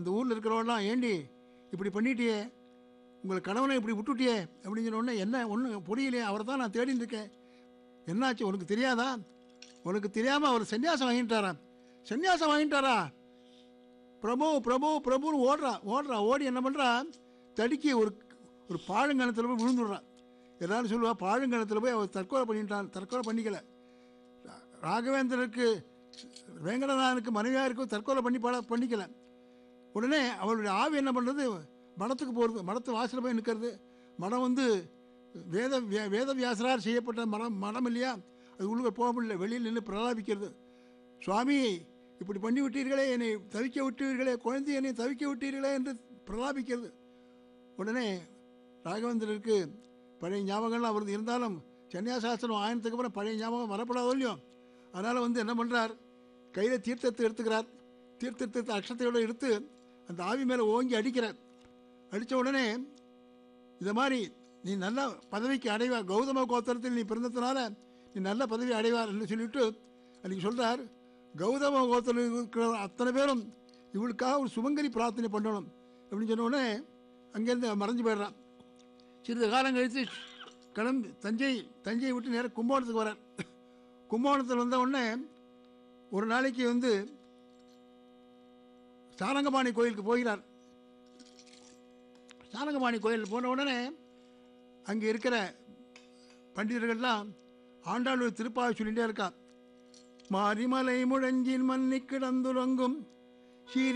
அந்த ஊரில் இருக்கிறவெல்லாம் ஏண்டி இப்படி பண்ணிட்டியே உங்கள் கணவனை இப்படி விட்டுட்டியே அப்படின்னு சொன்ன உடனே என்ன ஒன்றும் புரியலையே அவரை தான் நான் தேடின்னு இருக்கேன் என்னாச்சு உனக்கு தெரியாதா உனக்கு தெரியாமல் அவர் சன்னியாசம் வாங்கிட்டாரா சன்னியாசம் வாங்கிட்டாரா பிரபு பிரபு பிரபுன்னு ஓடுறா ஓடுறா ஓடி என்ன பண்ணுறா தடுக்கி ஒரு ஒரு பாழுங்கணத்தில் போய் விழுந்துடுறான் எல்லாரும் சொல்லுவா பாழுங்கணத்தில் போய் அவர் தற்கொலை பண்ணிட்டான் தற்கொலை பண்ணிக்கல ரா- ராகவேந்திரருக்கு வேங்கடநாதனுக்கு மனைவியாக இருக்கும் தற்கொலை பண்ணி பட பண்ணிக்கல உடனே அவளுடைய ஆவி என்ன பண்ணுறது மடத்துக்கு போகிறது மடத்து வாசலில் போய் நிற்கிறது மடம் வந்து வேத வே- வேத வியாசரார் செய்யப்பட்ட மடம் மடம் இல்லையா அது உள்ளே போக முடியல வெளியில் நின்று பிரலாபிக்கிறது சுவாமி இப்படி பண்ணி விட்டீர்களே என்னை தவிக்க விட்டீர்களே குழந்தை என்னை தவிக்க விட்டீர்களே என்று பிரலாபிக்கிறது உடனே ராகவேந்திரருக்கு பழைய ஞாபகங்கள்லாம் வருது இருந்தாலும் சன்னியாசாசனம் ஆயினத்துக்கு அப்புறம் பழைய ஞாபகம் வரப்படாதோ இல்லையோ அதனால் வந்து என்ன பண்ணுறார் கையில் தீர்த்தத்தை எடுத்துக்கிறார் தீர்த்தத்தை அக்ஷத்தையோடு எடுத்து அந்த ஆவி மேலே ஓங்கி அடிக்கிறார் அடித்த உடனே இதை மாதிரி நீ நல்ல பதவிக்கு அடைவா கௌதம கோத்திரத்தில் நீ பிறந்ததுனால நீ நல்ல பதவி அடைவார் என்று சொல்லிட்டு அன்றைக்கி சொல்கிறார் கௌதம கோத்திரத்தில் இருக்கிற அத்தனை பேரும் இவளுக்காக ஒரு சுமங்கலி பிரார்த்தனை பண்ணணும் அப்படின்னு சொன்ன உடனே அங்கேருந்து மறைஞ்சு போயிடுறான் சிறிது காலம் கழித்து கிளம்பி தஞ்சை தஞ்சையை விட்டு நேராக கும்பகோணத்துக்கு வரார் கும்பகோணத்தில் வந்த உடனே ஒரு நாளைக்கு வந்து சாரங்கபாணி கோயிலுக்கு போகிறார் சாரங்கபாணி கோயில் போன உடனே அங்கே இருக்கிற பண்டிதர்கள்லாம் ஆண்டாள் திருப்பாவை சொல்லிகிட்டே இருக்கா மாரிமலை முழஞ்சின் மன்னி கிடந்துறங்கும் சீரி